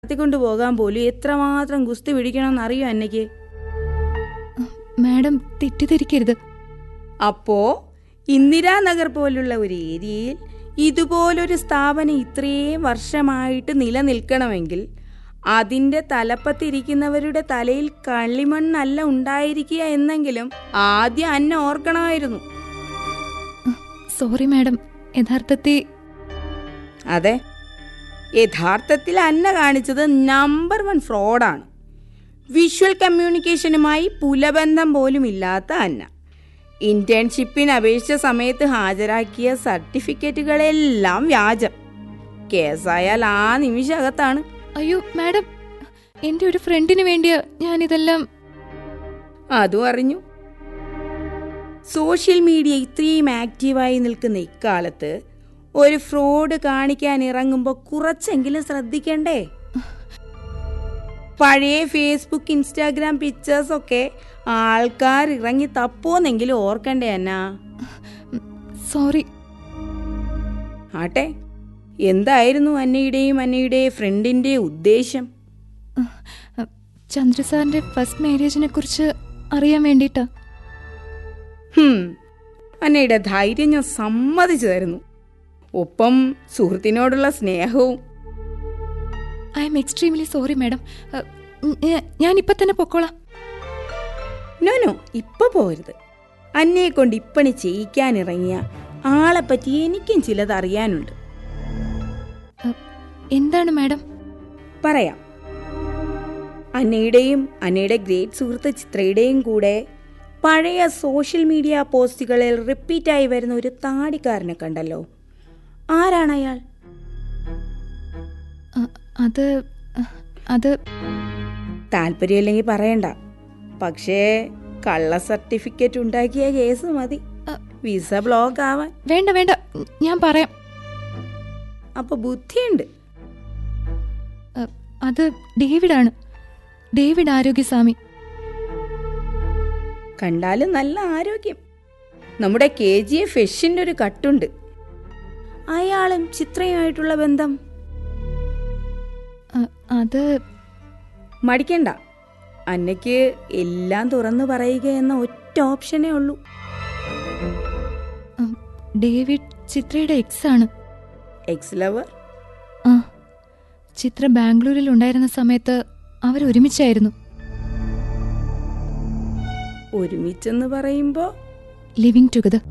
നടത്തിക്കൊണ്ടു പോകാൻ പോലും എത്രമാത്രം ഗുസ്തി പിടിക്കണമെന്ന് അറിയോ അന്നയ്ക്ക് മാഡം തെറ്റിദ്ധരിക്കരുത് അപ്പോ ഇന്ദിരാനഗർ പോലുള്ള ഒരു ഏരിയയിൽ ഇതുപോലൊരു സ്ഥാപനം ഇത്രയും വർഷമായിട്ട് നിലനിൽക്കണമെങ്കിൽ അതിന്റെ തലപ്പത്തിരിക്കുന്നവരുടെ തലയിൽ കളിമണ്ണല്ല ഉണ്ടായിരിക്കുക എന്നെങ്കിലും ആദ്യം അന്ന ഓർക്കണമായിരുന്നു സോറി മാഡം യഥാർത്ഥത്തിൽ അതെ യഥാർത്ഥത്തിൽ അന്ന കാണിച്ചത് നമ്പർ വൺ ഫ്രോഡാണ് വിഷ്വൽ കമ്മ്യൂണിക്കേഷനുമായി പുലബന്ധം പോലും ഇല്ലാത്ത അന്ന ഇന്റേൺഷിപ്പിന് അപേക്ഷിച്ച സമയത്ത് ഹാജരാക്കിയ സർട്ടിഫിക്കറ്റുകളെല്ലാം വ്യാജം കേസായാൽ ആ നിമിഷകത്താണ് അയ്യോ മാഡം എൻ്റെ ഒരു ഫ്രണ്ടിന് വേണ്ടിയാ ഞാനിതെല്ലാം അതും അറിഞ്ഞു സോഷ്യൽ മീഡിയ ഇത്രയും ആക്റ്റീവായി നിൽക്കുന്ന ഇക്കാലത്ത് ഒരു ഫ്രോഡ് കാണിക്കാൻ ഇറങ്ങുമ്പോൾ കുറച്ചെങ്കിലും ശ്രദ്ധിക്കണ്ടേ പഴയ ഫേസ്ബുക്ക് ഇൻസ്റ്റാഗ്രാം പിക്ചേഴ്സ് ഒക്കെ ആൾക്കാർ ഇറങ്ങി തപ്പോന്നെങ്കിലും ഓർക്കണ്ടേ എന്നാ സോറി ആട്ടെ എന്തായിരുന്നു അന്നയുടെയും അന്നയുടെ ഫ്രണ്ടിന്റെ ഉദ്ദേശം ചന്ദ്ര സാറിന്റെ ഫസ്റ്റ് മാരേജിനെ കുറിച്ച് അറിയാൻ വേണ്ടിയിട്ടാ ഹും, അന്നയുടെ ധൈര്യം ഞാൻ സമ്മതിച്ചു തരുന്നു ഒപ്പം സുഹൃത്തിനോടുള്ള സ്നേഹവും I am extremely sorry madam ഞാൻ ഇപ്പം തന്നെ പൊക്കോളാം നോ നോ ഇപ്പൊ പോരുത് അന്നയെ കൊണ്ട് ഇപ്പണി ചെയ്യിക്കാനിറങ്ങിയ ആളെപ്പറ്റി എനിക്കും ചിലത് അറിയാനുണ്ട് അ, എന്താണ് മാഡം പറയാം അന്നയുടെയും അന്നയുടെ ഗ്രേറ്റ് സുഹൃത്ത് ചിത്രയുടെയും കൂടെ പഴയ സോഷ്യൽ മീഡിയ പോസ്റ്റുകളിൽ റിപ്പീറ്റായി വരുന്ന ഒരു താടിക്കാരനെ കണ്ടല്ലോ ആരാണ് അയാൾ അ, അത് അ, അത് താല്പര്യമില്ലെങ്കിൽ പറയണ്ട പക്ഷേ കള്ള സർട്ടിഫിക്കറ്റ് ഉണ്ടാക്കിയ കേസ് മതി അ, വിസ ബ്ലോക്ക് ആവാൻ വേണ്ട വേണ്ട ഞാൻ പറയാം അപ്പൊ ബുദ്ധിയുണ്ട് അ, അത് ഡേവിഡാണ് ഡേവിഡ് ആരോഗ്യസ്വാമി കണ്ടാലും നല്ല ആരോഗ്യം നമ്മുടെ കെ ജി എഫ് ഫിഷിന്റെ ഒരു കട്ടുണ്ട് അയാളും ചിത്രയുമായിട്ടുള്ള ബന്ധം അ, അത് മടിക്കണ്ട അന്നയ്ക്ക് എല്ലാം തുറന്നു പറയുക എന്ന ഒറ്റ ഓപ്ഷനേ ഉള്ളൂ അ, ഡേവിഡ് ചിത്രയുടെ എക്സ് ആണ് എക്സ് ലവർ ആ ചിത്ര ബാംഗ്ലൂരിൽ ഉണ്ടായിരുന്ന സമയത്ത് അവർ ഒരുമിച്ചായിരുന്നു ഒരുമിച്ചെന്ന് പറയുമ്പോ ലിവിങ് ടുഗദർ